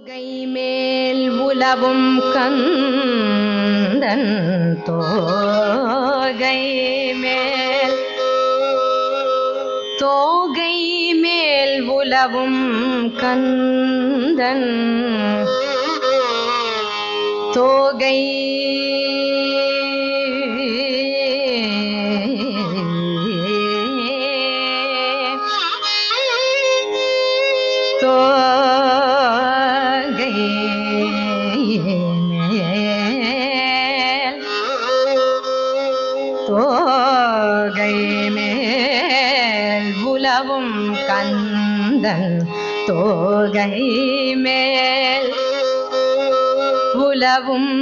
தோகை மேல் உலவும் கந்தன் தோகை மேல் தோகை மேல் உலவும் கந்தன் தோகை தோகை மேல் தோகை மேல் உலவும் கந்தன் தோகை மேல் உலவும்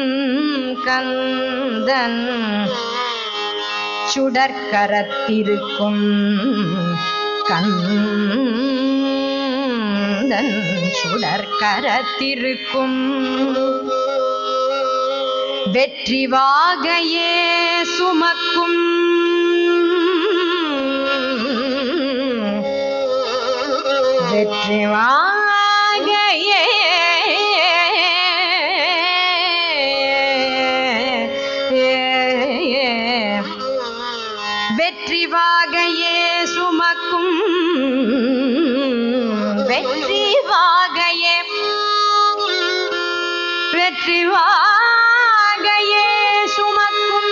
கந்தன் சுடற்கரத்திருக்கும் கந்தன் சுடற்கரத்திருக்கும் வெற்றி வாகையே சுமக்கும் வெற்றி வாகையே வெற்றி வாகையே சுமக்கும் வெற்றி வாகையே வெற்றி வாகையே சுமக்கும்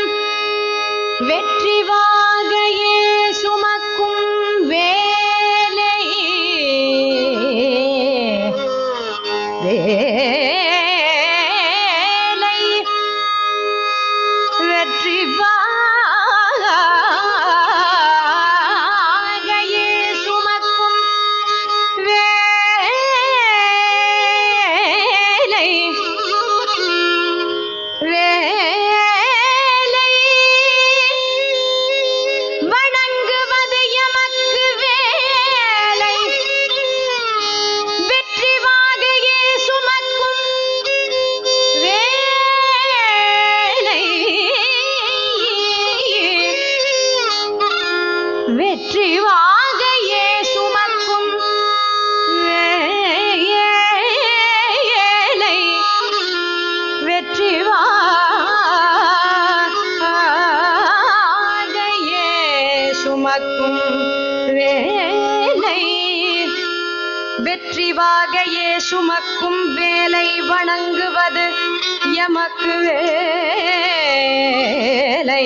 வெற்றி வாகையே சுமக்கும் வேலை வேலை வெற்றி வாகையே சுமக்கும் வேலை வேலை வணங்குவது எமக்கு வேலை வெற்றி வாகையே சுமக்கும் வேலை வெற்றி வாகையே சுமக்கும் வேலை வெற்றி வாகையே சுமக்கும் வேலை வெற்றி வாகையே சுமக்கும் வேலை வணங்குவது எமக்கு வேலை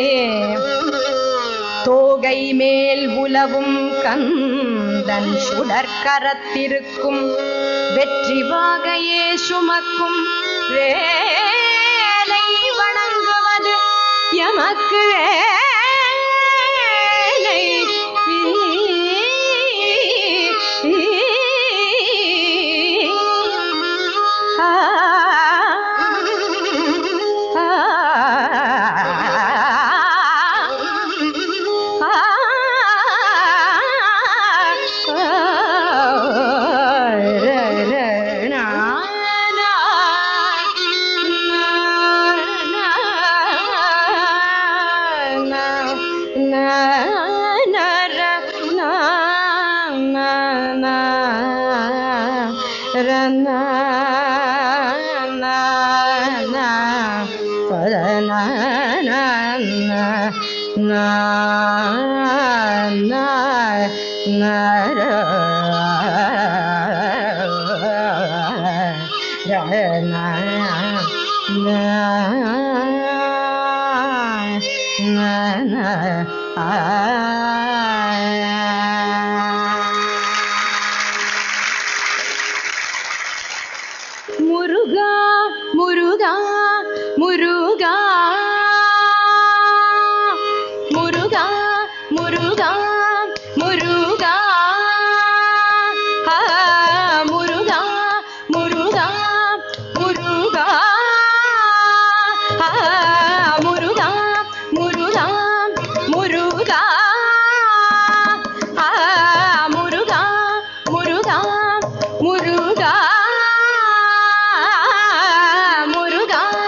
தோகை மேல் உலவும் கந்தன் சுடற்கரத்திருக்கும் வெற்றி வாகையே சுமக்கும் வேலை வணங்குவது எமக்கு வேலை முருகா முருகா முருகா முருகா முருகா முருகா ஆ, முருகா முருகா முருகா ஆ, முருகா முருகா முருகா ஆ, முருகா முருகா முருகா முருகா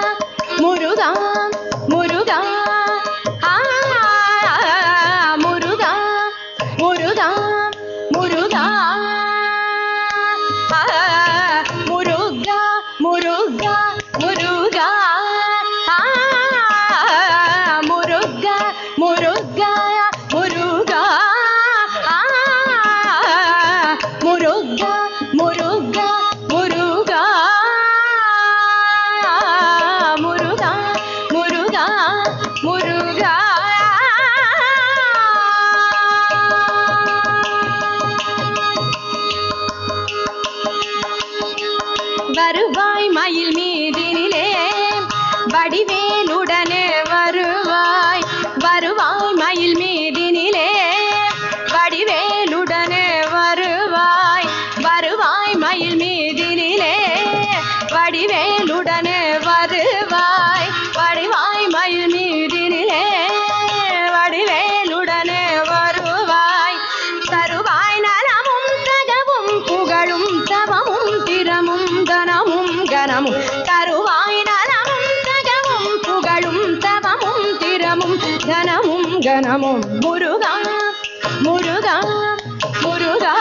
வருவாய் மயில் மீதினிலே வடிவேலுடனே வருவாய் வருவாய் மயில் மீதினிலே வடிவேலுடனே வருவாய் வருவாய் மயில் மீதினிலே வடிவேலுடனே வருவாய் வடிவாய் மயில் மீதினிலே வடிவேலுடனே வருவாய் தருவாய் நலமும் தகவும் புகழும் தவமும் திறமும் கனமும் கனமும் தருவாய் நலமும் தகவும் புகழும் தவமும் திறமும் கனமும் கனமும் முருகா முருகா முருகா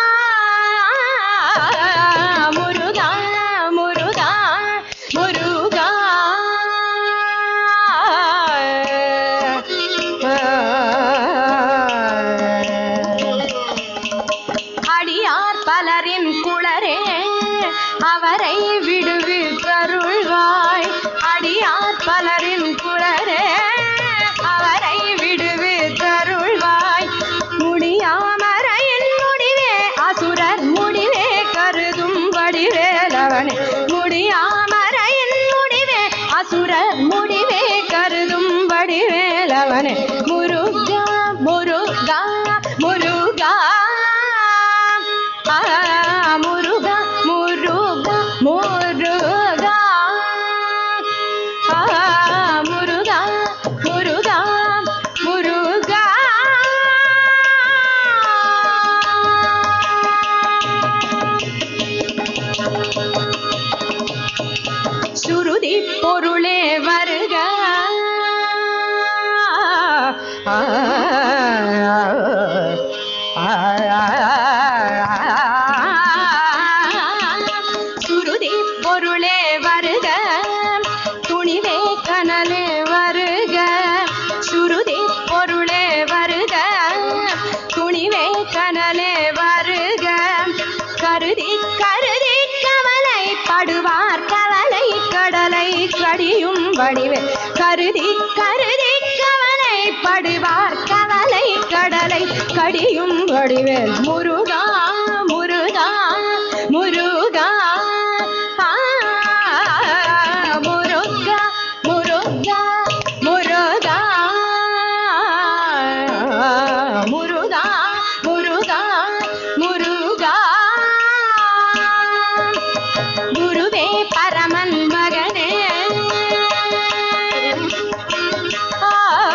முருகா முருகா முருகா அடியார் பலரின் குளரே அவரை விடுவித்தருள்வாய் அடியார் பலரின் குளரே அவரை விடுவித்தருள்வாய் முடியாமறையின் முடிவே அசுரர் முடிவே கருதும் வடிவேலவனே முடியாமறையின் முடிவே அசுரர் முடிவே கருதும் வடிவேலவனே முருகா முருகா முருகா ஆ, முருகா முருகா முருகா ஆ, முருகா முருகா முருகா சுருதி பொருளே வருக ஆ, சுருதி பொருளே வருக துணிவே கனலே வருக சுருதி பொருளே வருக துணிவே கனலே வருக கருதி கருதி கவலை படுவார் கவலை கடலை கடியும் வடிவே கருதி கருதி கவலை படுவார் கவலை கடலை கடியும் வடிவேல் முருகா முருகா முருகா ஆ, முருகா முருகா முருகா முருகா முருகா முருகா குருவே பரமன் மகனே ஆ,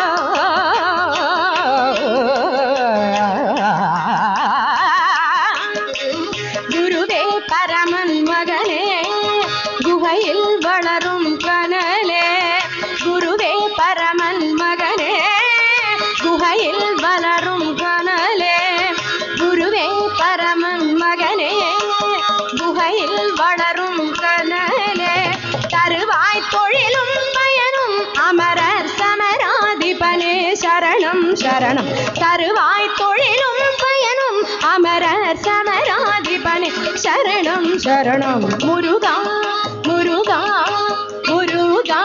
குருவே பரமன் மகனே குகையில் வளரும் கனலே குருவே பரமன் மகனே குகையில் வளரும் கனலே குருவே பரமன் மகனே குகையில் வளரும் கனலே தருவாய் தொழிலும் பயனும் அமரர் சமராதிபனே சரணம் சரணம் தருவாய் தொழிலும் பயனும் அமரர் சமராதிபனே சரணம் சரணம் முருகா முருகா முருகா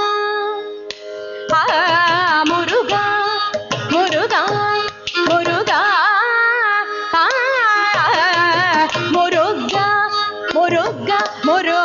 ஆ, முருகா முருகா முருகா ஆ, முருகா முருகா முருகா